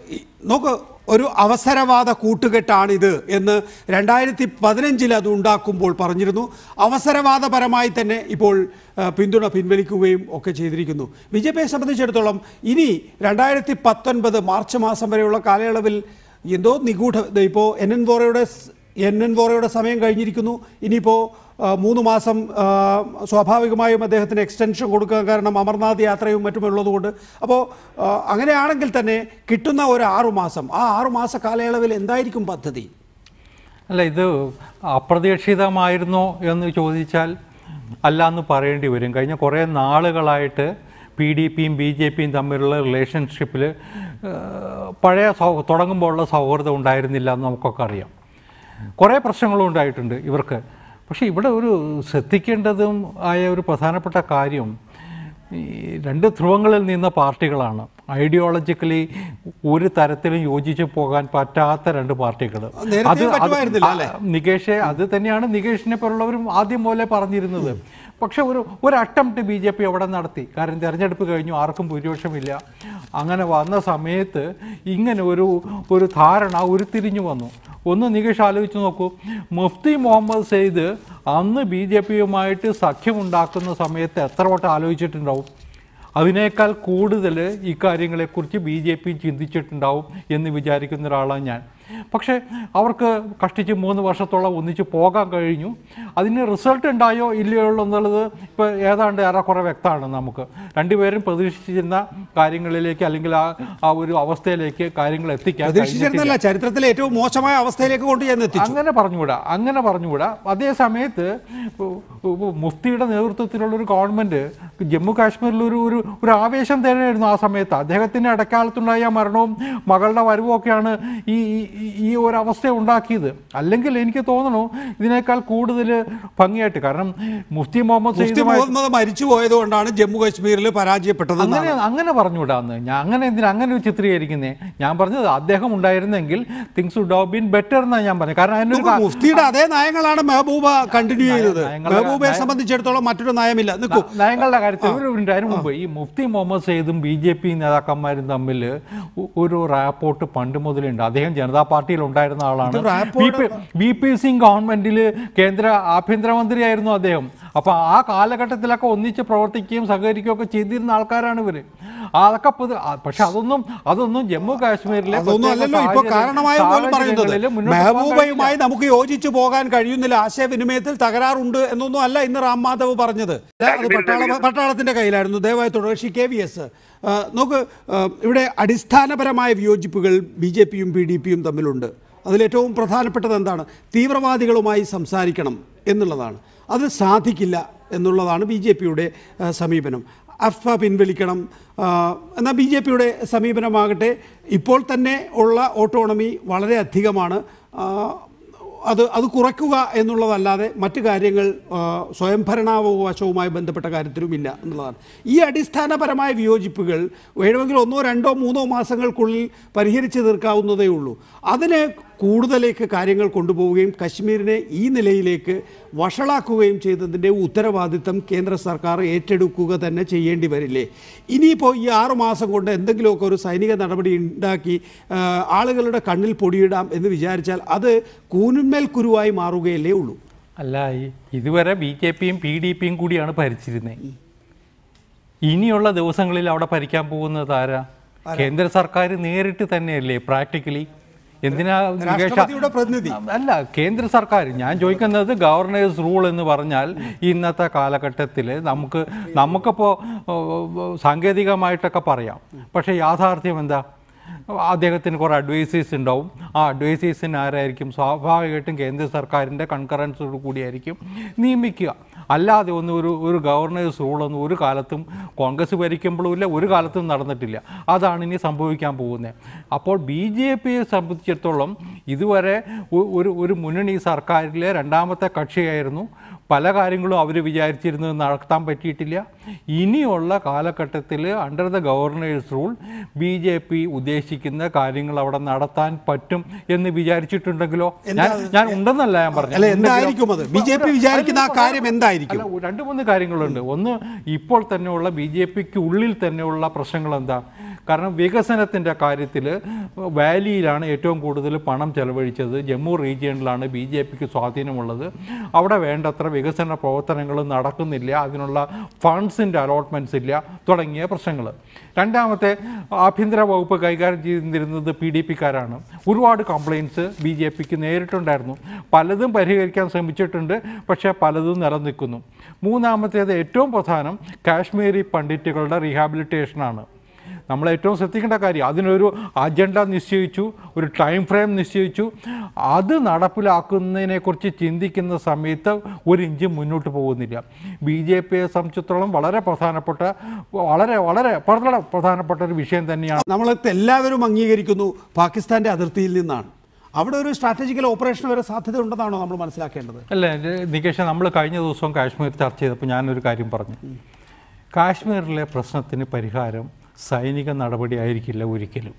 ഈ- നോക്ക് ഒരു അവസരവാദ കൂട്ടുകെട്ടാണിത് എന്ന് രണ്ടായിരത്തി പതിനഞ്ചിൽ അത് ഉണ്ടാക്കുമ്പോൾ പറഞ്ഞിരുന്നു അവസരവാദപരമായി തന്നെ ഇപ്പോൾ ആ, പിന്തുണ പിൻവലിക്കുകയും ഒക്കെ ചെയ്തിരിക്കുന്നു ബി ജെ പിയെ സംബന്ധിച്ചിടത്തോളം ഇനി രണ്ടായിരത്തി പത്തൊൻപത് മാർച്ച് മാസം വരെയുള്ള കാലയളവിൽ എന്തോ നിഗൂഢ ദേ ഇപ്പോൾ എൻ എൻ വോറയുടെ സ്- എൻ എൻ വോറയുടെ സമയം കഴിഞ്ഞിരിക്കുന്നു ഇനിയിപ്പോൾ ആ, മൂന്ന് മാസം ആ, സ്വാഭാവികമായും അദ്ദേഹത്തിന് എക്സ്റ്റൻഷൻ കൊടുക്കുക കാരണം അമർനാഥ് യാത്രയും മറ്റും ഉള്ളതുകൊണ്ട് അപ്പോൾ ആ, അങ്ങനെയാണെങ്കിൽ തന്നെ കിട്ടുന്ന ഒരു ആറു മാസം ആ ആറു മാസ കാലയളവിൽ എന്തായിരിക്കും പദ്ധതി അല്ല ഇത് അപ്രതീക്ഷിതമായിരുന്നോ എന്ന് ചോദിച്ചാൽ അല്ല എന്ന് പറയേണ്ടി വരും കഴിഞ്ഞ കുറേ നാളുകളായിട്ട് പി ഡി പിയും ബി ജെ പിയും തമ്മിലുള്ള റിലേഷൻഷിപ്പിൽ പഴയ സൗ തുടങ്ങുമ്പോൾ ഉള്ള സൗഹൃദം ഉണ്ടായിരുന്നില്ല എന്ന് നമുക്കൊക്കെ അറിയാം കുറേ പ്രശ്നങ്ങളും ഉണ്ടായിട്ടുണ്ട് ഇവർക്ക് പക്ഷേ ഇവിടെ ഒരു ശ്രദ്ധിക്കേണ്ടതും ആയ ഒരു പ്രധാനപ്പെട്ട കാര്യം ഈ രണ്ട് ധ്രുവങ്ങളിൽ നിന്ന പാർട്ടികളാണ് ഐഡിയോളജിക്കലി ഒരു തരത്തിലും യോജിച്ചു പോകാൻ പറ്റാത്ത രണ്ട് പാർട്ടികൾ നേരത്തെ പറ്റുമായിരുന്നില്ല, അല്ലേ? നികേഷ് അത് തന്നെയാണ് നികേഷിനെ പോലുള്ളവരും ആദ്യം പോലെ പറഞ്ഞിരുന്നത് പക്ഷെ ഒരു ഒരു അറ്റംപ്റ്റ് ബി ജെ പി അവിടെ നടത്തി കാരണം തെരഞ്ഞെടുപ്പ് കഴിഞ്ഞു ആർക്കും ഭൂരിപക്ഷമില്ല അങ്ങനെ വന്ന സമയത്ത് ഇങ്ങനെ ഒരു ഒരു ധാരണ ഉരുത്തിരിഞ്ഞു വന്നു ഒന്ന് നികേഷ് ആലോചിച്ച് നോക്കൂ മുഫ്തി മുഹമ്മദ് സെയ്ദ് അന്ന് ബി ജെ പിയുമായിട്ട് സഖ്യമുണ്ടാക്കുന്ന സമയത്ത് എത്ര വട്ടം ആലോചിച്ചിട്ടുണ്ടാവും അതിനേക്കാൾ കൂടുതൽ ഈ കാര്യങ്ങളെക്കുറിച്ച് ബി ജെ പി ചിന്തിച്ചിട്ടുണ്ടാവും എന്ന് വിചാരിക്കുന്ന ഒരാളാണ് ഞാൻ പക്ഷേ അവർക്ക് കഷ്ടിച്ച് മൂന്ന് വർഷത്തോളം ഒന്നിച്ച് പോകാൻ കഴിഞ്ഞു അതിന് റിസൾട്ട് ഉണ്ടായോ ഇല്ലയോ എന്നുള്ളത് ഇപ്പോൾ ഏതാണ്ട് ഏറെക്കുറെ വ്യക്തമാണ് നമുക്ക് രണ്ടുപേരും പ്രതീക്ഷിച്ചിരുന്ന കാര്യങ്ങളിലേക്ക് അല്ലെങ്കിൽ ആ ആ ഒരു അവസ്ഥയിലേക്ക് കാര്യങ്ങൾ എത്തിക്കാൻ കഴിഞ്ഞിട്ടില്ല. പ്രതീക്ഷിച്ചിരുന്നല്ല ചരിത്രത്തിലെ ഏറ്റവും മോശമായ അവസ്ഥയിലേക്ക് കൊണ്ട് ചെന്ന് എത്തിച്ചു അങ്ങനെ പറഞ്ഞുകൂടാ അങ്ങനെ പറഞ്ഞുകൂടാ അതേ സമയത്ത് ഉ- ഉ- മുഫ്തിയുടെ നേതൃത്വത്തിലുള്ള ഒരു ഗവൺമെന്റ് ജമ്മു കാശ്മീരിൽ ഒരു ഒരു ഒരു ആവേശം തന്നെയായിരുന്നു ആ സമയത്ത് അദ്ദേഹത്തിന്റെ ഇടക്കാലത്തുണ്ടായ മരണവും മകളുടെ വരവും ഒക്കെയാണ് ഈ ഈ- ഈ- ഈ ഒരു അവസ്ഥ ഉണ്ടാക്കിയത് അല്ലെങ്കിൽ എനിക്ക് തോന്നുന്നു ഇതിനേക്കാൾ കൂടുതൽ ഭംഗിയായിട്ട് കാരണം മുഫ്തി മുഹമ്മദ് മുഫ്തി സെയ്ദുമായി മുഹമ്മദ് മരിച്ചു പോയതുകൊണ്ടാണ് ജമ്മു കാശ്മീരിൽ പരാജയപ്പെട്ടത് അങ്ങനെ അങ്ങനെ പറഞ്ഞുകൂടാന്ന് ഞാൻ അങ്ങനെ എന്തിനാ അങ്ങനെ ഒരു ചിത്രീകരിക്കുന്നേ ഞാൻ പറഞ്ഞത് അദ്ദേഹം ഉണ്ടായിരുന്നെങ്കിൽ things would have been better എന്നാണ് ഞാൻ പറഞ്ഞത് കാരണം അതിനൊരു നോക്കൂ, മുഫ്തിയുടെ അതേ നയങ്ങളാണ് മെഹബൂബ കണ്ടിന്യൂ ചെയ്തത് നയങ്ങളുടെ- മെഹബൂബയെ സംബന്ധിച്ചിടത്തോളം മറ്റൊരു നയമില്ല നിൽക്കൂ നയങ്ങളുടെ കാര്യത്തിൽ ഒരു മിനിറ്റ് അതിന് മുമ്പ് ഈ മുഫ്തി മുഹമ്മദ് സെയ്ദും ബി ജെ പി നേതാക്കന്മാരും തമ്മിൽ ഒരു റാപ്പോർട്ട് പണ്ട് മുതലുണ്ട് അദ്ദേഹം ജനതാ പാർട്ടിയിൽ ഉണ്ടായിരുന്ന ആളാണ് ഇത് rapport ബി പി സിംഗ് ഗവൺമെന്റിൽ കേന്ദ്ര ആഭ്യന്തരമന്ത്രിയായിരുന്നു അദ്ദേഹം അപ്പൊ ആ കാലഘട്ടത്തിലൊക്കെ ഒന്നിച്ച് പ്രവർത്തിക്കുകയും സഹകരിക്കുകയും ഒക്കെ ചെയ്തിരുന്ന ആൾക്കാരാണ് ഇവര് അതൊക്കെ പൊതു- ആ, പക്ഷെ അതൊന്നും അതൊന്നും ജമ്മു കാശ്മീരിലെ അതൊന്നും പ്രത്യേക അല്ലല്ലോ ഇപ്പൊ സാഹചര്യ- കാരണമായ പോലും പറയുന്നത് സാഹചര്യങ്ങളിൽ മുന്നോട്ട് പോകാൻ മെഹബൂബയുമായി നമുക്ക് യോജിച്ചു പോകാൻ കഴിയുന്നില്ല ആശയവിനിമയത്തിൽ തകരാറുണ്ട് എന്നൊന്നും അല്ല ഇന്ന് റാം മാധവ് പറഞ്ഞത് അത് പട്ടാള പട്ടാളത്തിന്റെ കയ്യിലായിരുന്നു ദയവായി തുടർച്ചി കെ വി എസ് നോക്ക് ആ, ഇവിടെ അടിസ്ഥാനപരമായ വിയോജിപ്പുകൾ ബി ജെ പിയും പി ഡി പിയും തമ്മിലുണ്ട് അതിലേറ്റവും പ്രധാനപ്പെട്ടത് എന്താണ് തീവ്രവാദികളുമായി സംസാരിക്കണം എന്നുള്ളതാണ് അത് സാധിക്കില്ല എന്നുള്ളതാണ് ബി ജെ പിയുടെ സമീപനം അഫ്സ പിൻവലിക്കണം ആ, എന്നാൽ ബി ജെ പിയുടെ സമീപനമാകട്ടെ ഇപ്പോൾ തന്നെ ഉള്ള ഓട്ടോണമി വളരെ അധികമാണ് ആ, അത് അത് കുറയ്ക്കുക എന്നുള്ളതല്ലാതെ മറ്റു കാര്യങ്ങൾ ആ, സ്വയംഭരണാവകാശവുമായി ബന്ധപ്പെട്ട കാര്യത്തിലുമില്ല എന്നുള്ളതാണ് ഈ അടിസ്ഥാനപരമായ വിയോജിപ്പുകൾ വേണമെങ്കിൽ ഒന്നോ രണ്ടോ മൂന്നോ മാസങ്ങൾക്കുള്ളിൽ പരിഹരിച്ച് തീർക്കാവുന്നതേ ഉള്ളൂ അതിന് കൂടുതലേക്ക് കാര്യങ്ങൾ കൊണ്ടുപോവുകയും കശ്മീരിനെ ഈ നിലയിലേക്ക് വഷളാക്കുകയും ചെയ്തതിൻ്റെ ഉത്തരവാദിത്തം കേന്ദ്ര സർക്കാർ ഏറ്റെടുക്കുക തന്നെ ചെയ്യേണ്ടി വരില്ലേ ഇനിയിപ്പോൾ ഈ ആറു മാസം കൊണ്ട് എന്തെങ്കിലുമൊക്കെ ഒരു സൈനിക നടപടി ഉണ്ടാക്കി ആ, ആളുകളുടെ കണ്ണിൽ പൊടിയിടാം എന്ന് വിചാരിച്ചാൽ അത് കൂനുന്മേൽ കുരുവായി മാറുകയല്ലേ ഉള്ളൂ അല്ല ഈ- ഇതുവരെ ബി ജെ പിയും പി ഡി പിയും കൂടിയാണ് ഭരിച്ചിരുന്നത് ഇനിയുള്ള ദിവസങ്ങളിൽ അവിടെ ഭരിക്കാൻ പോകുന്നത് ആരാ കേന്ദ്ര സർക്കാർ നേരിട്ട് തന്നെയല്ലേ പ്രാക്ടിക്കലി എന്തിനാ നികേഷ രാഷ്ട്രപതിയുടെ പ്രതിനിധി അല്ല കേന്ദ്ര സർക്കാർ ഞാൻ ചോദിക്കുന്നത് ഗവർണേഴ്സ് റൂൾ എന്ന് പറഞ്ഞാൽ ഇന്നത്തെ കാലഘട്ടത്തിൽ നമുക്ക് നമുക്കിപ്പോൾ സാങ്കേതികമായിട്ടൊക്കെ പറയാം പക്ഷേ യാഥാർത്ഥ്യം എന്താ അദ്ദേഹത്തിന് കുറേ അഡ്വൈസേഴ്സ് ഉണ്ടാവും ആ അഡ്വൈസേഴ്സിന് ആരായിരിക്കും സ്വാഭാവികമായിട്ടും കേന്ദ്ര സർക്കാരിൻ്റെ കൺകറൻസോട് കൂടിയായിരിക്കും നിയമിക്കുക അല്ലാതെ ഒന്നും ഒരു ഒരു ഗവർണേഴ്സ് റൂളൊന്നും ഒരു കാലത്തും കോൺഗ്രസ് ഭരിക്കുമ്പോഴും ഇല്ല ഒരു കാലത്തും നടന്നിട്ടില്ല അതാണ് ഇനി സംഭവിക്കാൻ പോകുന്നത് അപ്പോൾ ബി ജെ പിയെ സംബന്ധിച്ചിടത്തോളം ഇതുവരെ ഒ- ഒരു ഒരു മുന്നണി സർക്കാരിലെ രണ്ടാമത്തെ കക്ഷിയായിരുന്നു പല കാര്യങ്ങളും അവർ വിചാരിച്ചിരുന്നത് നടത്താൻ പറ്റിയിട്ടില്ല ഇനിയുള്ള കാലഘട്ടത്തിൽ under the governor's rule B J P ഉദ്ദേശിക്കുന്ന കാര്യങ്ങൾ അവിടെ നടത്താൻ പറ്റും എന്ന് വിചാരിച്ചിട്ടുണ്ടെങ്കിലോ ഞാൻ ഞാൻ ഉണ്ടെന്നല്ല ഞാൻ അല്ല പറഞ്ഞു എന്തായിരിക്കും അത് ബി ജെ പി വിചാരിക്കുന്ന ആ കാര്യം എന്തായിരിക്കും അല്ല രണ്ട് മൂന്ന് കാര്യങ്ങളുണ്ട് ഒന്ന് ഇപ്പോൾ തന്നെയുള്ള ബി ജെ പിക്ക് ഉള്ളിൽ തന്നെയുള്ള പ്രശ്നങ്ങൾ എന്താ കാരണം വികസനത്തിൻ്റെ കാര്യത്തിൽ വാലിയിലാണ് ഏറ്റവും കൂടുതൽ പണം ചെലവഴിച്ചത് ജമ്മു റീജിയണിലാണ് ബി ജെ പിക്ക് സ്വാധീനമുള്ളത് അവിടെ വേണ്ടത്ര വികസന പ്രവർത്തനങ്ങൾ നടക്കുന്നില്ല അതിനുള്ള ഫണ്ട്സിൻ്റെ അലോട്ട്മെൻറ്റ്സ് ഇല്ല തുടങ്ങിയ പ്രശ്നങ്ങൾ രണ്ടാമത്തെ ആഭ്യന്തര വകുപ്പ് കൈകാര്യം ചെയ്തിരുന്നത് പി ഡി പിക്കാരാണ് ഒരുപാട് കംപ്ലയിൻറ്റ്സ് ബി ജെ പിക്ക് നേരിട്ടുണ്ടായിരുന്നു പലതും പരിഹരിക്കാൻ ശ്രമിച്ചിട്ടുണ്ട് പക്ഷേ പലതും നിലനിൽക്കുന്നു മൂന്നാമത്തേത് ഏറ്റവും പ്രധാനം കാശ്മീരി പണ്ഡിറ്റുകളുടെ റീഹാബിലിറ്റേഷനാണ് നമ്മൾ ഏറ്റവും ശ്രദ്ധിക്കേണ്ട കാര്യം അതിനൊരു അജണ്ട നിശ്ചയിച്ചു ഒരു ടൈം ഫ്രെയിം നിശ്ചയിച്ചു അത് നടപ്പിലാക്കുന്നതിനെക്കുറിച്ച് ചിന്തിക്കുന്ന സമയത്ത് ഒരു ഇഞ്ച് മുന്നോട്ട് പോകുന്നില്ല ബി ജെ പിയെ സംബന്ധിച്ചിടത്തോളം വളരെ പ്രധാനപ്പെട്ട വളരെ വളരെ വളരെ പ്രധാനപ്പെട്ട ഒരു വിഷയം തന്നെയാണ് നമ്മൾ എല്ലാവരും അംഗീകരിക്കുന്നു പാകിസ്ഥാന്റെ അതിർത്തിയിൽ നിന്നാണ് അവിടെ ഒരു സ്ട്രാറ്റജിക്കൽ ഓപ്പറേഷൻ വരെ സാധ്യത ഉണ്ടെന്നാണോ നമ്മൾ മനസ്സിലാക്കേണ്ടത് അല്ല ഇത് നികേഷ് നമ്മൾ കഴിഞ്ഞ ദിവസം കാശ്മീർ ചർച്ച ചെയ്തപ്പോൾ ഞാനൊരു കാര്യം പറഞ്ഞു കാശ്മീരിലെ പ്രശ്നത്തിന് പരിഹാരം സൈനിക നടപടി ആയിരിക്കില്ല ഒരിക്കലും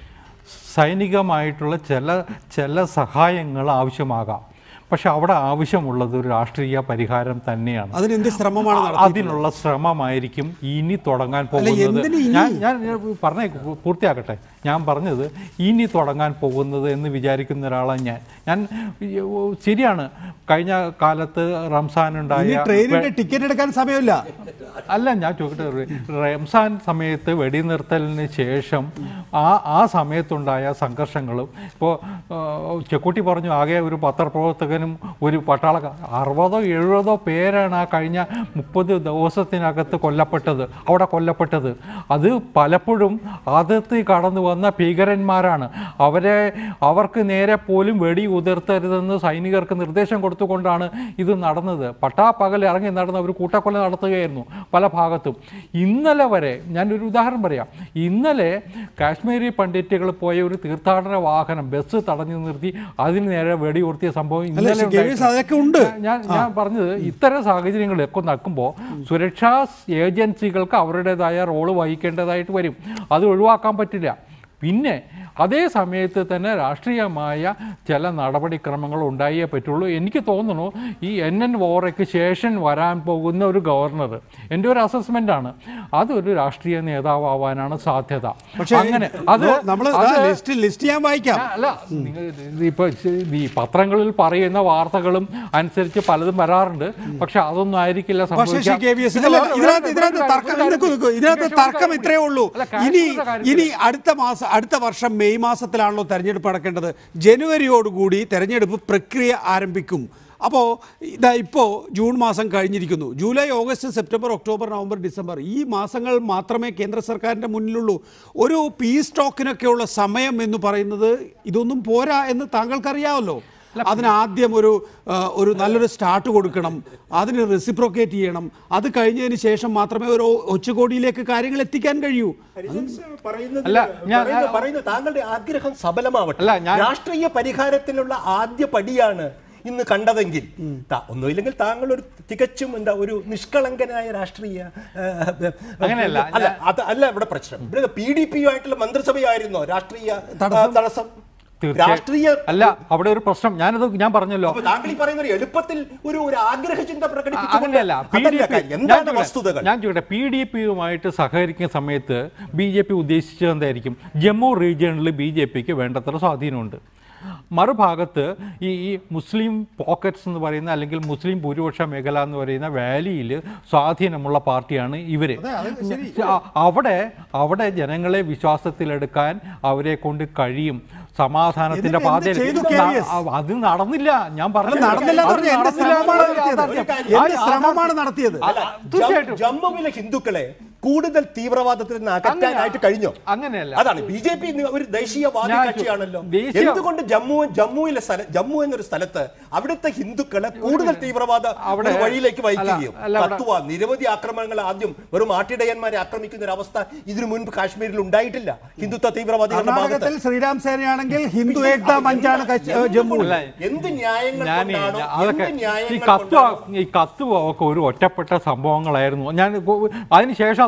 സൈനികമായിട്ടുള്ള ചില ചില സഹായങ്ങൾ ആവശ്യമാകാം പക്ഷെ അവിടെ ആവശ്യമുള്ളത് ഒരു രാഷ്ട്രീയ പരിഹാരം തന്നെയാണ് അതിന് എന്ത് ശ്രമമാണ് നടത്തുന്നത് അതിനുള്ള ശ്രമമായിരിക്കും ഇനി തുടങ്ങാൻ പോകുന്നത് എന്തിന് ഇനി? ഞാൻ ഞാൻ പറഞ്ഞേ പൂർത്തിയാക്കട്ടെ ഞാൻ പറഞ്ഞത് ഇനി തുടങ്ങാൻ പോകുന്നത് എന്ന് വിചാരിക്കുന്ന ഒരാളാണ് ഞാൻ ഞാൻ ഈ, ഓ, ശരിയാണ് കഴിഞ്ഞ കാലത്ത് റംസാൻ ഇനി ഉണ്ടായ ട്രെയിനിന്റെ ടിക്കറ്റ് എടുക്കാൻ സമയമില്ല അല്ല ഞാൻ ചോദിക്കട്ടെ ഒരു റംസാൻ സമയത്ത് വെടിനിർത്തലിന് ശേഷം ആ ആ സമയത്തുണ്ടായ സംഘർഷങ്ങളും ഇപ്പോൾ ചെക്കുട്ടി പറഞ്ഞു ആകെ ഒരു പത്രപ്രവർത്തകനും ഒരു പട്ടാള അറുപതോ എഴുപതോ പേരാണ് ആ കഴിഞ്ഞ മുപ്പത് ദിവസത്തിനകത്ത് കൊല്ലപ്പെട്ടത് അവിടെ കൊല്ലപ്പെട്ടത് അത് പലപ്പോഴും അതിർത്തി കടന്നു വന്ന ഭീകരന്മാരാണ് അവരെ അവർക്ക് നേരെ പോലും വെടി ഉതിർത്തരുതെന്ന് സൈനികർക്ക് നിർദ്ദേശം കൊടുത്തുകൊണ്ടാണ് ഇത് നടന്നത് പട്ടാപ്പകൽ ഇറങ്ങി നടന്ന ഒരു കൂട്ടക്കൊല നടത്തുകയായിരുന്നു പല ഭാഗത്തും ഇന്നലെ വരെ ഞാനൊരു ഉദാഹരണം പറയാം ഇന്നലെ കാശ്മീരി പണ്ഡിറ്റുകൾ പോയ ഒരു തീർത്ഥാടന വാഹനം ബസ് തടഞ്ഞു നിർത്തി അതിന് നേരെ വെടി ഉയർത്തിയ സംഭവം അല്ല ഇന്നലെ ശ്രീ ഉണ്ടായിട്ടുണ്ട്. കേവീസ് അതൊക്കെ ഉണ്ട് ഞാൻ ഞാൻ പറഞ്ഞത് ഇത്തരം സാഹചര്യങ്ങളൊക്കെ നടക്കുമ്പോൾ സുരക്ഷാ ഏജൻസികൾക്ക് അവരുടേതായ റോള് വഹിക്കേണ്ടതായിട്ട് വരും അത് ഒഴിവാക്കാൻ പറ്റില്ല പിന്നെ അതേ സമയത്ത് തന്നെ രാഷ്ട്രീയമായ ചില നടപടിക്രമങ്ങൾ ഉണ്ടായേ പറ്റുള്ളൂ എനിക്ക് തോന്നുന്നു ഈ എൻ എൻ വോറയ്ക്ക് ശേഷം വരാൻ പോകുന്ന ഒരു ഗവർണർ എൻ്റെ ഒരു അസസ്മെൻ്റാണ് അതൊരു രാഷ്ട്രീയ നേതാവാകാനാണ് സാധ്യത പക്ഷേ അങ്ങനെ അത് നമ്മൾ അത് ലിസ്റ്റ് ലിസ്റ്റ് ഞാൻ വായിക്കാം ആ, അല്ല നിങ്ങൾ ഇപ്പൊ ഈ പത്രങ്ങളിൽ പറയുന്ന വാർത്തകളും അനുസരിച്ച് പലതും വരാറുണ്ട് പക്ഷെ അതൊന്നും ആയിരിക്കില്ല പക്ഷേ ശ്രീ സംഭവിക്കുക. കെ വി എസ് ഇതില് അല്ല, ഇതിനകത്ത് ഇവിടെ ഇതിനകത്ത് ഒരു തർക്കം കാര്യം- നിൽക്കൂ, നിൽക്കൂ. ഇതിനകത്ത് നികേഷ്, ഒരു തർക്കം കാര്യം ഇത്രയേ ഉള്ളൂ അല്ല, ഇനി കാശ്മീരിന്റെ കാര്യത്തിൽ- ഇനി അടുത്ത മാസം അടുത്ത വർഷം മെയ് മാസത്തിലാണല്ലോ തെരഞ്ഞെടുപ്പ് നടക്കേണ്ടത് ജനുവരിയോടുകൂടി തെരഞ്ഞെടുപ്പ് പ്രക്രിയ ആരംഭിക്കും അപ്പോൾ ഇതാ ഇപ്പോൾ ജൂൺ മാസം കഴിഞ്ഞിരിക്കുന്നു July August September October November December ഈ മാസങ്ങൾ മാത്രമേ കേന്ദ്ര സർക്കാരിൻ്റെ മുന്നിലുള്ളൂ ഒരു പീസ് ടോക്കിനൊക്കെയുള്ള സമയം എന്ന് പറയുന്നത് ഇതൊന്നും പോരാ എന്ന് താങ്കൾക്കറിയാമല്ലോ അതിന് ആദ്യം ഒരു ആ, ഒരു നല്ലൊരു സ്റ്റാർട്ട് കൊടുക്കണം അതിന് റെസിപ്രോക്കേറ്റ് ചെയ്യണം അത് കഴിഞ്ഞതിന് ശേഷം മാത്രമേ ഒരു ഒച്ചുകോടിയിലേക്ക് കാര്യങ്ങൾ എത്തിക്കാൻ കഴിയൂ ഹരിജൻസ് പറയുന്നത് അല്ല, ഞാൻ- പറയുന്നത് പറയുന്നത് താങ്കളുടെ ആഗ്രഹം സഫലമാവട്ടെ അല്ല, ഞാൻ- രാഷ്ട്രീയ പരിഹാരത്തിനുള്ള ആദ്യ പടിയാണ് ഇന്ന് കണ്ടതെങ്കിൽ താ- ഒന്നുമില്ലെങ്കിൽ താങ്കൾ ഒരു തികച്ചും എന്താ ഒരു നിഷ്കളങ്കനായ രാഷ്ട്രീയ ആ, അങ്ങനെയല്ല, അല്ല അത് അല്ല ഇവിടെ പ്രശ്നം ഇവിടെ പി ഡി പി ആയിട്ടുള്ള മന്ത്രിസഭയായിരുന്നോ രാഷ്ട്രീയ ആ, തടസ്സം തീർച്ചയായും രാഷ്ട്രീയ അല്ല അവിടെ ഒരു പ്രശ്നം ഞാനത് ഞാൻ പറഞ്ഞല്ലോ അപ്പൊ താങ്കൾ ഈ പറയുന്ന ഒരു എളുപ്പത്തിൽ ഒരു ഒരു ആഗ്രഹ ചിന്ത പ്രകടിപ്പിച്ചുകൊണ്ട് അങ്ങനെയല്ല പി ഡി അതല്ല പി കാര്യം. എന്താണ് വസ്തുതകൾ ഞാൻ ചോദിക്കട്ടെ പി ഡി പിയുമായിട്ട് സഹകരിക്കുന്ന സമയത്ത് ബി ജെ പി ഉദ്ദേശിച്ചത് എന്തായിരിക്കും ജമ്മു റീജിയണിൽ ബി ജെ പിക്ക് വേണ്ടത്ര സ്വാധീനമുണ്ട് മറുഭാഗത്ത് ഈ ഈ മുസ്ലിം പോക്കറ്റ്സ് എന്ന് പറയുന്ന അല്ലെങ്കിൽ മുസ്ലിം ഭൂരിപക്ഷ മേഖല എന്ന് പറയുന്ന വാലിയിൽ സ്വാധീനമുള്ള പാർട്ടിയാണ് ഇവര് ആ, അവിടെ അവിടെ ജനങ്ങളെ വിശ്വാസത്തിലെടുക്കാൻ അവരെ കൊണ്ട് കഴിയും സമാധാനത്തിന്റെ എന്നിട്ട് എന്ത് പാതയിൽ ചെയ്തു ന- KVS? അത് നടന്നില്ല ഞാൻ പറഞ്ഞു നടന്നില്ല എന്ന് പറഞ്ഞാൽ എന്ത് ശ്രമമാണ് നടത്തിയത് എന്ത് ശ്രമമാണ് നടത്തിയത് അല്ല, തീർച്ചയായിട്ടും. ജം- ജമ്മുവിലെ ഹിന്ദുക്കളെ കൂടുതൽ തീവ്രവാദത്തിൽ നിന്ന് അകറ്റാനായിട്ട് കഴിഞ്ഞോ അങ്ങനെയല്ല അതാണ് ബി ജെ പി ഒരു ദേശീയവാദി ഞാൻ കക്ഷിയാണല്ലോ ദേശീയ- എന്തുകൊണ്ട് ജമ്മു ജമ്മുവിലെ സ്ഥല ജമ്മു എന്നൊരു സ്ഥലത്ത് അവിടുത്തെ ഹിന്ദുക്കളെ കൂടുതൽ തീവ്രവാദ അവിടെ- ഒരു വഴിയിലേക്ക് വഹിക്കുകയും അല്ല, അല്ല, അവിടെ- കത്തുവ നിരവധി ആക്രമണങ്ങൾ ആദ്യം വെറും ആട്ടിടയന്മാരെ ആക്രമിക്കുന്ന ഒരു അവസ്ഥ ഇതിനു മുൻപ് കാശ്മീരിൽ ഉണ്ടായിട്ടില്ല ഹിന്ദുത്വ തീവ്രവാദികളുടെ ഭാഗത്ത് കർണാടകത്തിൽ ശ്രീരാം സേനയാണെങ്കിൽ ഹിന്ദു ഏക്താ മഞ്ചാണ് കച്ച്- ജമ്മു അല്ല, എന്ത് ന്യായങ്ങൾ ഞാൻ കൊണ്ടാണോ അതൊക്കെ എന്ത് ഈ ന്യായങ്ങൾ കത്ത് കൊണ്ടാണോ ഈ കത്ത് ഒക്കെ ഒരു ഒറ്റപ്പെട്ട സംഭവങ്ങളായിരുന്നു ഞാൻ അതിനുശേഷം അത്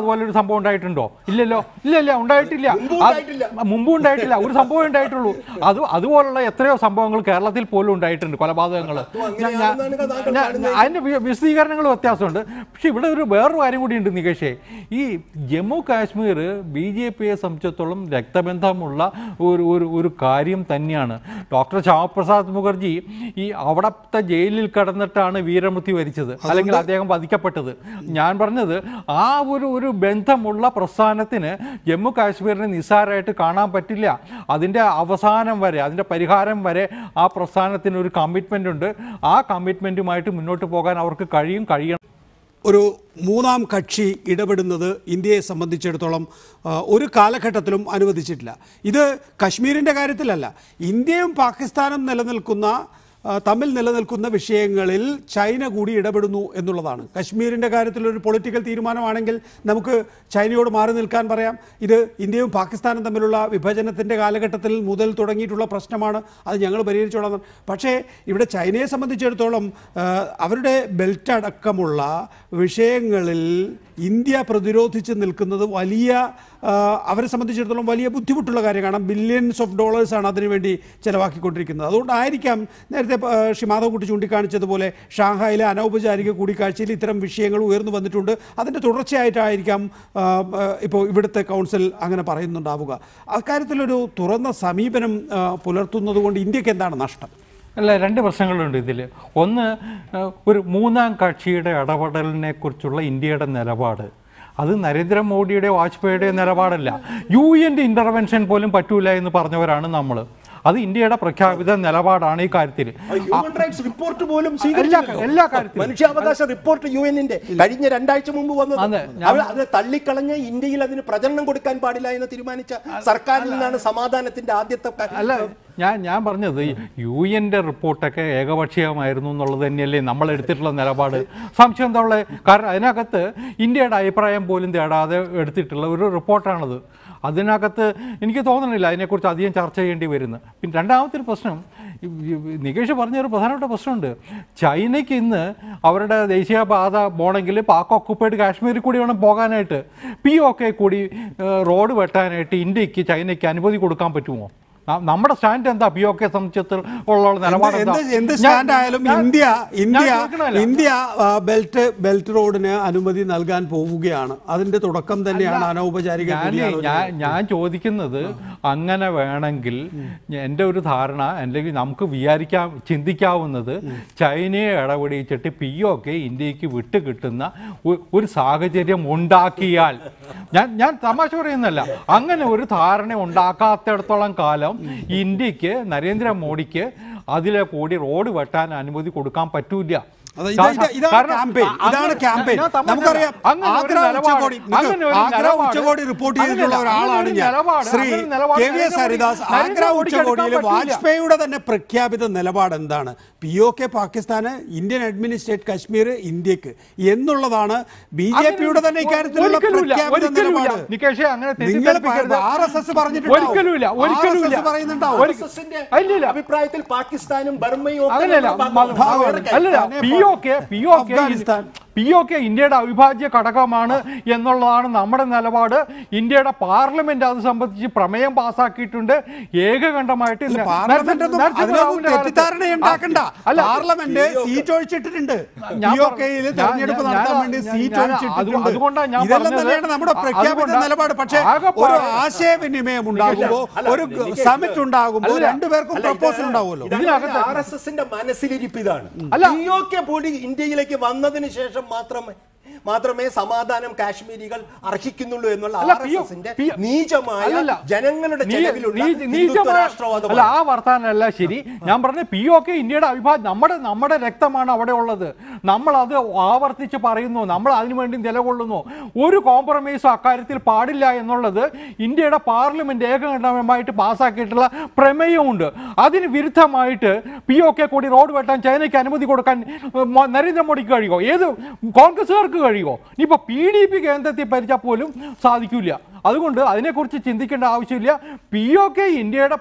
അതുപോലെ ഒരു സംഭവം ഉണ്ടായിട്ടുണ്ടോ ഇല്ലല്ലോ ഇല്ല ഇല്ല ഉണ്ടായിട്ടില്ല മുമ്പും അത് ഉണ്ടായിട്ടില്ല. മുമ്പും ഉണ്ടായിട്ടില്ല ഒരു സംഭവം ഉണ്ടായിട്ടുള്ളൂ അത് അതുപോലുള്ള എത്രയോ സംഭവങ്ങൾ കേരളത്തിൽ പോലും ഉണ്ടായിട്ടുണ്ട് കൊലപാതകങ്ങൾ അങ്ങനെയാണെന്നാണ് താങ്കൾ കാണുന്നത്. അതിന്റെ വി- വിശദീകരണങ്ങൾ വ്യത്യാസമുണ്ട് പക്ഷെ ഇവിടെ ഒരു വേറൊരു കാര്യം കൂടിയുണ്ട് നികേഷേ ഈ ജമ്മു കാശ്മീർ ബി ജെ പിയെ സംബന്ധിച്ചിടത്തോളം രക്തബന്ധമുള്ള ഒരു ഒരു ഒരു കാര്യം തന്നെയാണ് ഡോക്ടർ ശ്യാമപ്രസാദ് മുഖർജി ഈ അവിടത്തെ ജയിലിൽ കിടന്നിട്ടാണ് വീരമൃത്യു വരിച്ചത് അല്ലെങ്കിൽ അദ്ദേഹം വധിക്കപ്പെട്ടത് ഞാൻ പറഞ്ഞത് ആ ഒരു ഒരു ബന്ധമുള്ള പ്രസ്ഥാനത്തിന് ജമ്മു കാശ്മീരിനെ നിസ്സാരമായിട്ട് കാണാൻ പറ്റില്ല അതിൻ്റെ അവസാനം വരെ അതിൻ്റെ പരിഹാരം വരെ ആ പ്രസ്ഥാനത്തിന് ഒരു കമ്മിറ്റ്മെൻ്റ് ഉണ്ട് ആ കമ്മിറ്റ്മെൻറ്റുമായിട്ട് മുന്നോട്ട് പോകാൻ അവർക്ക് കഴിയും കഴിയണം ഒരു മൂന്നാം കക്ഷി ഇടപെടുന്നത് ഇന്ത്യയെ സംബന്ധിച്ചിടത്തോളം ആ, ഒരു കാലഘട്ടത്തിലും അനുവദിച്ചിട്ടില്ല ഇത് കശ്മീരിൻ്റെ കാര്യത്തിലല്ല ഇന്ത്യയും പാകിസ്ഥാനും നിലനിൽക്കുന്ന ആ, തമ്മിൽ നിലനിൽക്കുന്ന വിഷയങ്ങളിൽ ചൈന കൂടി ഇടപെടുന്നു എന്നുള്ളതാണ് കശ്മീരിൻ്റെ കാര്യത്തിൽ ഒരു പൊളിറ്റിക്കൽ തീരുമാനമാണെങ്കിൽ നമുക്ക് ചൈനയോട് മാറി നിൽക്കാൻ പറയാം ഇത് ഇന്ത്യയും പാകിസ്ഥാനും തമ്മിലുള്ള വിഭജനത്തിൻ്റെ കാലഘട്ടത്തിൽ മുതൽ തുടങ്ങിയിട്ടുള്ള പ്രശ്നമാണ് അത് ഞങ്ങൾ പരിഹരിച്ചോളാം പക്ഷേ ഇവിടെ ചൈനയെ സംബന്ധിച്ചിടത്തോളം ആ, അവരുടെ ബെൽറ്റ് അടക്കമുള്ള വിഷയങ്ങളിൽ ഇന്ത്യ പ്രതിരോധിച്ച് നിൽക്കുന്നത് വലിയ ആ, അവരെ സംബന്ധിച്ചിടത്തോളം വലിയ ബുദ്ധിമുട്ടുള്ള കാര്യം കാരണം ബില്യൺസ് ഓഫ് ഡോളേഴ്സാണ് അതിനുവേണ്ടി ചിലവാക്കിക്കൊണ്ടിരിക്കുന്നത് അതുകൊണ്ടായിരിക്കാം നേരത്തെ ആ, ശ്രീ മാധവക്കുട്ടി ചൂണ്ടിക്കാണിച്ചതുപോലെ ഷാങ്ഹായിലെ അനൗപചാരിക കൂടിക്കാഴ്ചയിൽ ഇത്തരം വിഷയങ്ങൾ ഉയർന്നു വന്നിട്ടുണ്ട് അതിൻ്റെ തുടർച്ചയായിട്ടായിരിക്കാം ആ, ആ, ഇപ്പോൾ ഇവിടുത്തെ കൗൺസിൽ അങ്ങനെ പറയുന്നുണ്ടാവുക അക്കാര്യത്തിലൊരു തുറന്ന സമീപനം ആ, പുലർത്തുന്നത് കൊണ്ട് ഇന്ത്യക്ക് എന്താണ് നഷ്ടം അല്ല രണ്ട് പ്രശ്നങ്ങളുണ്ട് ഇതിൽ ഒന്ന് ഏഹ്, ഒരു മൂന്നാം കക്ഷിയുടെ ഇടപെടലിനെ കുറിച്ചുള്ള ഇന്ത്യയുടെ നിലപാട് അത് നരേന്ദ്രമോദിയുടെ വാജ്പേയിയുടെ നിലപാടല്ല യു എൻ്റെ ഇൻ്റർവെൻഷൻ പോലും പറ്റൂല എന്ന് പറഞ്ഞവരാണ് നമ്മൾ അത് ഇന്ത്യയുടെ പ്രഖ്യാപിത നിലപാടാണ് ഈ കാര്യത്തിൽ ഹ്യൂമൻ റൈറ്റ്സ് റിപ്പോർട്ട് പോലും എല്ലാ സ്വീകരിച്ചില്ലല്ലോ. എല്ലാ കാര്യത്തിലും മനുഷ്യാവകാശ റിപ്പോർട്ട് യു എന്നിന്റെ കഴിഞ്ഞ രണ്ടാഴ്ച മുമ്പ് വന്നത് അതെ, ഞാൻ- അവൾ അത് തള്ളിക്കളഞ്ഞ് ഇന്ത്യയിൽ അതിന് പ്രചരണം കൊടുക്കാൻ പാടില്ല എന്ന് തീരുമാനിച്ച സർക്കാരിൽ നിന്നാണ് സമാധാനത്തിന്റെ ആദ്യത്തെ ക- അല്ല ഞാൻ ഞാൻ പറഞ്ഞത് യു എൻ്റെ റിപ്പോർട്ടൊക്കെ ഏകപക്ഷീയമായിരുന്നു എന്നുള്ളത് തന്നെയല്ലേ നമ്മൾ എടുത്തിട്ടുള്ള നിലപാട് സംശയം എന്താ ഉള്ളത് കാരണം അതിനകത്ത് ഇന്ത്യയുടെ അഭിപ്രായം പോലും തേടാതെ എടുത്തിട്ടുള്ള ഒരു റിപ്പോർട്ടാണത് അതിനകത്ത് എനിക്ക് തോന്നുന്നില്ല അതിനെക്കുറിച്ച് അധികം ചർച്ച ചെയ്യേണ്ടി വരുന്നു പിന്നെ രണ്ടാമത്തെ ഒരു പ്രശ്നം ഈ- ഈ നികേഷ് പറഞ്ഞൊരു പ്രധാനപ്പെട്ട പ്രശ്നമുണ്ട് ചൈനയ്ക്ക് ഇന്ന് അവരുടെ ദേശീയപാത പോകണമെങ്കിൽ പാക് ഓക്കുപ്പൈഡ് കാശ്മീരിൽ കൂടി വേണം പോകാനായിട്ട് പി ഒക്കെ കൂടി ഏഹ്, റോഡ് വെട്ടാനായിട്ട് ഇന്ത്യക്ക് ചൈനയ്ക്ക് അനുമതി കൊടുക്കാൻ പറ്റുമോ ന- നമ്മുടെ സ്റ്റാൻഡ് എന്താ പി ഒക്കെ സംബന്ധിച്ചുള്ള നിലപാട് എന്താ? എന്ത് എന്ത് ഞാൻ- സ്റ്റാൻഡ് ആയാലും ഞാൻ- ഇന്ത്യ ഞാൻ ഇന്ത്യ ചോദിക്കണതല്ല. ഇന്ത്യ ആ, ബെൽറ്റ് ബെൽറ്റ് റോഡിന് അനുമതി നൽകാൻ പോവുകയാണ് അതിന്റെ തുടക്കം തന്നെയാണ് അനൗപചാരിക ഞാൻ കൂടിയാലോചന. ഞാൻ ഞാൻ ചോദിക്കുന്നത് അങ്ങനെ വേണമെങ്കിൽ എൻ്റെ ഒരു ധാരണ അല്ലെങ്കിൽ നമുക്ക് വിചാരിക്കാൻ ചിന്തിക്കാവുന്നത് ചൈനയെ ഇടപെടിച്ചിട്ട് പി ഒക്കെ ഇന്ത്യക്ക് വിട്ട് കിട്ടുന്ന ഒ- ഒരു സാഹചര്യം ഉണ്ടാക്കിയാൽ ഞാൻ ഞാൻ തമാശ പറയുന്നല്ല അങ്ങനെ ഒരു ധാരണ ഉണ്ടാക്കാത്തിടത്തോളം കാലം ഇന്ത്യക്ക് നരേന്ദ്രമോദിക്ക് അതിലെ കൂടി റോഡ് വെട്ടാൻ അനുമതി കൊടുക്കാൻ പറ്റൂല അത് ഇത് ഇത് ഇതാണ് കാരണം ക്യാമ്പയിൻ അ- ഇതാണ് അങ്ങനെ- ക്യാമ്പയിൻ ഞാൻ തമാശ നമുക്കറിയാം അങ്ങനെ ഒരു ആഗ്ര നിലപാട്- ഉച്ചകോടി നിക്ക്, അങ്ങനെ ഒരു ആഗ്ര നിലപാട്- ഉച്ചകോടി റിപ്പോർട്ട് ചെയ്തിട്ടുള്ള അങ്ങനെയല്ല, ഒരാളാണ് അങ്ങനെ ഒരു ഞാൻ നിലപാട്, ശ്രീ അങ്ങനെ ഒരു നിലപാട് K V S Haridas Narendra Agra മോദിക്ക് ഉച്ചകോടിയിൽ എടുക്കാൻ പറ്റില്ല. വാജ്പേയിയുടെ തന്നെ പ്രഖ്യാപിത നിലപാട് എന്താണ് പി ഒ കെ പാകിസ്ഥാന് ഇന്ത്യൻ അഡ്മിനിസ്ട്രേറ്റ് കശ്മീർ ഇന്ത്യക്ക് എന്നുള്ളതാണ് ബി ജെ പിയുടെ തന്നെ ഇക്കാര്യത്തിലുള്ള ഒരിക്കലുമില്ല, പ്രഖ്യാപിത ഒരിക്കലുമില്ല. നിലപാട് നികേഷേ, അങ്ങനെ നിങ്ങൾ തെറ്റിദ്ധരിപ്പിക്കരുത്. ആർ എസ് എസ് പറഞ്ഞിട്ടുണ്ടാവും ഒരിക്കലുമില്ല, ഒരിക്കലുമില്ല. RSS പറയുന്നുണ്ടാവും ഒരു- RSSന്റെ അല്ലല്ല. അഭിപ്രായത്തിൽ പാകിസ്ഥാനും ബർമയും ഒക്കെ അങ്ങനെയല്ല നമ്മുടെ മ- ഭാഗമാണ്. ഭാഗമാണ്. വേറെ കാര്യം. അല്ലല്ല Nepal, P O K P O K Afghanistan. P O K ഇന്ത്യയുടെ അവിഭാജ്യ ഘടകമാണ് എന്നുള്ളതാണ് നമ്മുടെ നിലപാട് ഇന്ത്യയുടെ പാർലമെന്റ് അത് സംബന്ധിച്ച് പ്രമേയം പാസ്സാക്കിയിട്ടുണ്ട് ഏകകണ്ഠമായിട്ട് ഇല്ല, ന- പാർലമെന്റ് ഒന്നും നരസിംഹ അതിനൊന്നും റാവുവിന്റെ കാലത്ത് തെറ്റിദ്ധാരണ ഉണ്ടാക്കണ്ട അല്ല, പാർലമെന്റ് സീറ്റ് ഒഴിച്ചിട്ടിട്ടുണ്ട് ഞാൻ പി ഒ കെയിൽ ഞാൻ- തെരഞ്ഞെടുപ്പ് ഞാൻ- നടത്താൻ ഞാൻ- വേണ്ടി ഞാൻ- സീറ്റ് ഞാൻ- ഒഴിച്ചിട്ടുണ്ട് അതുകൊണ്ടാണ് ഞാൻ ഇതെല്ലാം പറഞ്ഞത് തന്നെയാണ് നമ്മുടെ അ- പ്രഖ്യാപിത അതുകൊണ്ടാ- നിലപാട് പക്ഷേ ആകെപ്പാടെ- ഒരു ആശയവിനിമയം ഉണ്ടാകുമ്പോൾ അല്ല, ഒരു നികേഷ്, സമിറ്റ് ഉണ്ടാകുമ്പോൾ അല്ല, രണ്ടുപേർക്കും അല്ല, പ്രപ്പോസൽ ഇതാണ് ഉണ്ടാവുമല്ലോ ഇതാണ് ഇതിനകത്ത് ആർ എസ് എസിന്റെ മനസ്സിലിരിപ്പ് ഇതാണ് അല്ല. പിഒക്കെ കൂടി ഇന്ത്യയിലേക്ക് വന്നതിന് ശേഷം മാത്രമേ മാത്രമേ സമാധാനം കാശ്മീരികൾ അർഹിക്കുന്നുള്ളൂ എന്നുള്ള അല്ല, ആർ പി- എസ് എസിന്റെ പി- നീചമായ അല്ലല്ല. ജനങ്ങളുടെ നീ- ചെലവിലുള്ള നീ- ഹിന്ദുത്വ നീചമായ- അല്ല രാഷ്ട്രവാദമാണ് ആ വർത്താനല്ല ശരി ഞാൻ പറഞ്ഞ പി ഒ കെ ഇന്ത്യയുടെ അവിഭാജ്യം നമ്മുടെ നമ്മുടെ രക്തമാണ് അവിടെ ഉള്ളത് നമ്മൾ അത് ആവർത്തിച്ച് പറയുന്നു നമ്മൾ അതിനു വേണ്ടി നിലകൊള്ളുന്നു ഒരു കോംപ്രമൈസും അക്കാര്യത്തിൽ പാടില്ല എന്നുള്ളത് ഇന്ത്യയുടെ പാർലമെന്റ് ഏകകണ്ഠമായിട്ട് പാസ്സാക്കിയിട്ടുള്ള പ്രമേയമുണ്ട് അതിന് വിരുദ്ധമായിട്ട് പി ഒ കെ കൂടി റോഡ് വെട്ടാൻ ചൈനയ്ക്ക് അനുമതി കൊടുക്കാൻ ഉം, മോ- നരേന്ദ്രമോദിക്ക് കഴിയുമോ ഏത് കോൺഗ്രസ്സുകാർക്ക് കഴിയുമോ ഇനിയിപ്പോൾ പി ഡി പി കേന്ദ്രത്തിൽ ഭരിച്ചാൽ പോലും സാധിക്കില്ല അതുകൊണ്ട് അതിനെക്കുറിച്ച് ചിന്തിക്കേണ്ട ആവശ്യമില്ല പി ഒ കെ ഇന്ത്യയുടെ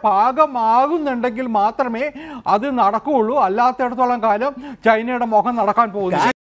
ഭാഗമാകുന്നുണ്ടെങ്കിൽ മാത്രമേ അത് നടക്കുകയുള്ളൂ അല്ലാത്തിടത്തോളം കാലം ചൈനയുടെ മുഖം നടക്കാൻ പോകുന്നു